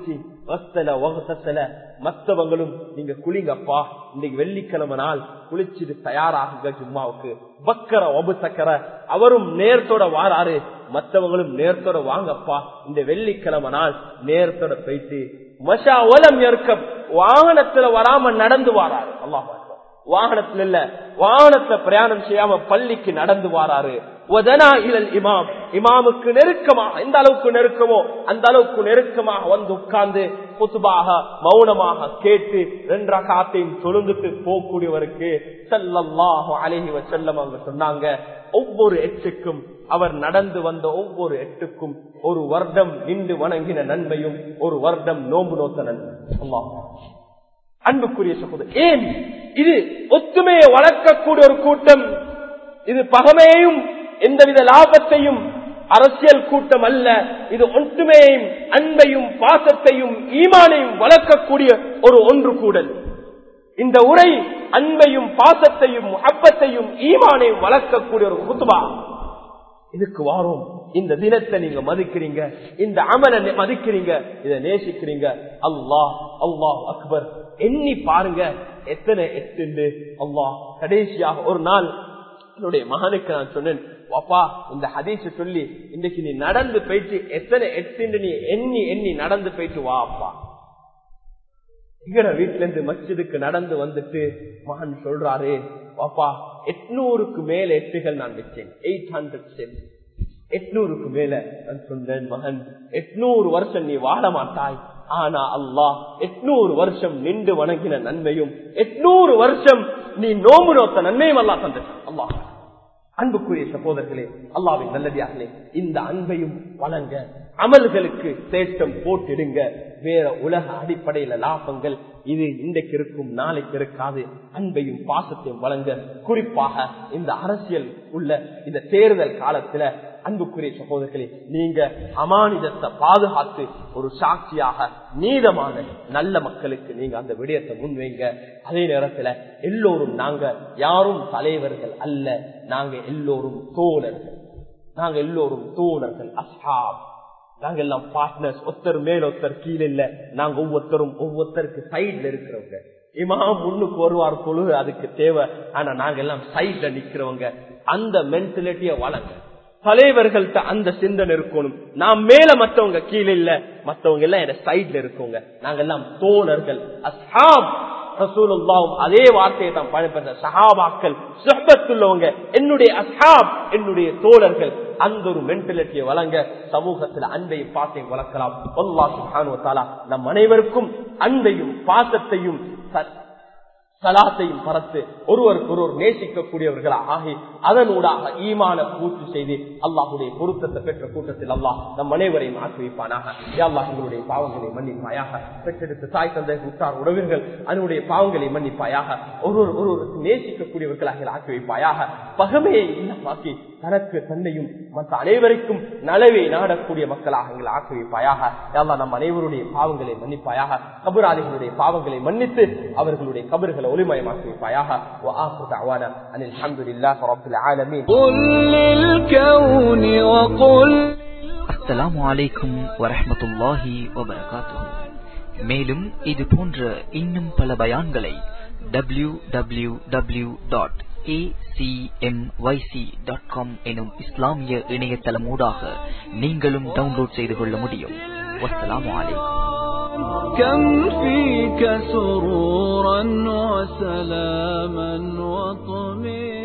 வஸ்தல வகுத்தல மத்தவங்களும் நீங்க குளிங்கப்பா இன்னைக்கு வெள்ளிக்கிழமை நாள் குளிச்சுட்டு தயாராகுங்க ஜும்மாவுக்கு பக்கர ஒபு சக்கர அவரும் நேரத்தோட வாராரு மத்தவங்களும் நேரத்தோட வாங்கப்பா இந்த வெள்ளிக்கிழமை நாள் நேரத்தோட போயிட்டு மஷா ஓலம் இருக்க வாகனத்துல வராம நடந்து வாராரு அல்லாஹ் வாகனத்துல இல்ல வாகனத்துல பிரயாணம் செய்யாம பள்ளிக்கு நடந்து வாராரு இமாம் இமாமுக்கு நெருக்கமாக எந்த அளவுக்கு நெருக்கமோ அந்த அளவுக்கு நெருக்கமாக வந்து உட்கார்ந்து புத்துபாக மௌனமாக கேட்டு ரெண்டரை காத்தையும் தொழுந்துட்டு போகக்கூடியவருக்கு செல்லல்லாஹோ அழகி செல்லம் அவங்க சொன்னாங்க ஒவ்வொரு எட்டுக்கும் அவர் நடந்து வந்த ஒவ்வொரு எட்டுக்கும் ஒரு வருடம் நின்று வணங்கின நன்மையும் ஒரு வருடம் நோம்பு நோத்த நன்மை அன்புக்குரிய சகோதரர் ஏன் இது ஒத்துமையை வளர்க்கக்கூடிய ஒரு கூட்டம் இது பகமையையும் எந்தவித லாபத்தையும் அரசியல் கூட்டம் அல்ல இது ஒற்றுமையையும் அன்பையும் பாசத்தையும் ஈமானையும் வளர்க்கக்கூடிய ஒரு ஒன்று கூடல் இந்த உரை அன்பையும் பாசத்தையும் அப்பத்தையும் ஈமானையும் வளர்க்கக்கூடிய ஒரு குத்துபா இதுக்கு வாரோம் இந்த தினத்தை நீங்க மதிக்கிறீங்க இந்த அமலை மதிக்கிறீங்க இதை நேசிக்கிறீங்க அல்லாஹ் அல்லாஹ் அக்பர் எண்ணி பாருங்க எத்தனை எட்டு அல்லாஹ் கடைசியாக ஒரு நாள் என்னுடைய மகனுக்கு நான் சொன்னேன் பாப்பா இந்த ஹதீச சொல்லி இன்னைக்கு நீ நடந்து போயிட்டு எத்தனை எட்டு நீ எண்ணி எண்ணி நடந்து போயிட்டு வா அப்பா எங்கட வீட்டுல இருந்து மஸ்ஜிதுக்கு நடந்து வந்துட்டு மகன் சொல்றாரு பாப்பா எட்நூறுக்கு மேல எட்டுகள் நான் வச்சேன் எயிட் ஹண்ட்ரட் சென்ட் எட்நூறுக்கு மேல நான் சொன்னேன் மகன் எட்நூறு வருஷம் நீ வாழ மாட்டாய் ஆனா அல்லாஹ் எட்நூறு வருஷம் நின்று வணங்கின நன்மையும் எட்நூறு வருஷம் நீ நோம்பு நோத்த நன்மையும் அல்லா தந்துட்டான் அல்லாஹ் அன்புக்குரிய சகோதரர்களே அல்லாவின் நல்லதியார்களே இந்த அன்பையும் வழங்க அமல்களுக்கு சேட்டம் போட்டிடுங்க வேற உலக அடிப்படையில லாபங்கள் இது இன்றைக்கு இருக்கும் நாளைக்கு இருக்காது அன்பையும் பாசத்தையும் வழங்க குறிப்பாக இந்த அரசியல் உள்ள இந்த தேர்தல் காலத்துல அன்புக்குரிய சகோதரர்களே நீங்க அமானிதத்தை பாதுகாத்து ஒரு சாட்சியாக நீதமான நல்ல மக்களுக்கு நீங்க அந்த விடயத்தை முன்வைங்க அதே நேரத்துல எல்லோரும் நாங்க யாரும் தலைவர்கள் அல்ல நாங்க எல்லோரும் தோழர்கள் நாங்க எல்லோரும் தோழர்கள் அஸ்ஹாப் நாங்க எல்லாம் பார்ட்னர்ஸ் ஒருத்தர் மேல ஒருத்தர் கீழே இல்ல நாங்க ஒவ்வொருத்தரும் ஒவ்வொருத்தருக்கு சைட்ல இருக்கிறவங்க இமாம் முன்னுக்கு வருவார் தொழுகு அதுக்கு தேவை ஆனா நாங்க எல்லாம் சைட்ல நிக்கிறவங்க அந்த மென்டலிட்டிய வளங்க தலைவர்கள்ட்ட அந்த சிந்தனை இருக்கணும் நான் மேல மத்தவங்க கீழே இல்ல மத்தவங்க எல்லாம் என் சைட்ல இருக்கவங்க நாங்க எல்லாம் தோழர்கள் அஸ்ஹாப் ரசூலுல்லாவும் அதே வார்த்தையை தான் பயன்படுத்த சஹாபாக்கள் சுஹபத்துள்ளவங்க என்னுடைய அஸ்ஹாப் என்னுடைய தோழர்கள் அந்த ஒரு மென்டலிட்டியை வழங்க சமூகத்தில் அன்பையும் பாசையும் வளர்க்கலாம் அல்லாஹ் சுப்ஹானஹு வ தஆலா நம் அனைவருக்கும் அன்பையும் பாசத்தையும் சலாத்தையும் பரத்து ஒருவருக்கு ஒருவர் நேசிக்கக்கூடியவர்களாக ஆகி அதனூடாக ஈமான பூர்த்தி செய்து அல்லாஹுடைய பொருத்தத்தை பெற்ற கூட்டத்தில் அல்லாஹ் நம் அனைவரையும் ஆக்கி வைப்பானாக அல்லாஹ் எங்களுடைய பாவங்களை மன்னிப்பாயாக பெற்றெடுத்த தாய் தந்தை உற்றார் உறவினர்கள் அதனுடைய பாவங்களை மன்னிப்பாயாக ஒருவர் ஒருவருக்கு நேசிக்கக்கூடியவர்களாக ஆக்கி வைப்பாயாக பகமையை இல்லமாக்கி தனக்கு தன்னையும் மற்ற அனைவருக்கும் நலவை நாடக்கூடிய மக்களாக எங்களை ஆக்கி வைப்பாயாக அல்லாஹ் நம் அனைவருடைய பாவங்களை மன்னிப்பாயாக கபுராளிகளுடைய பாவங்களை மன்னித்து அவர்களுடைய கபர்களை ஒளிமயமாக்கி வைப்பாயாக وآخر دعوانا أن الحمد لله رب العالمين قل للكون وقل அஸ்ஸலாமு அலைக்கும் வரஹ்மத்துல்லாஹி வபரகாத்துஹு மேலும் இது போன்ற இன்னும் பல பயான்களை டபிள்யூ டபிள்யூ டபிள்யூ டாட் எனும் இஸ்லாமிய இணையதளமூடாக நீங்களும் டவுன்லோட் செய்து கொள்ள முடியும் வஸ்ஸலாமு அலைக்கும் كم فيك سرورا وسلاما وطمئنا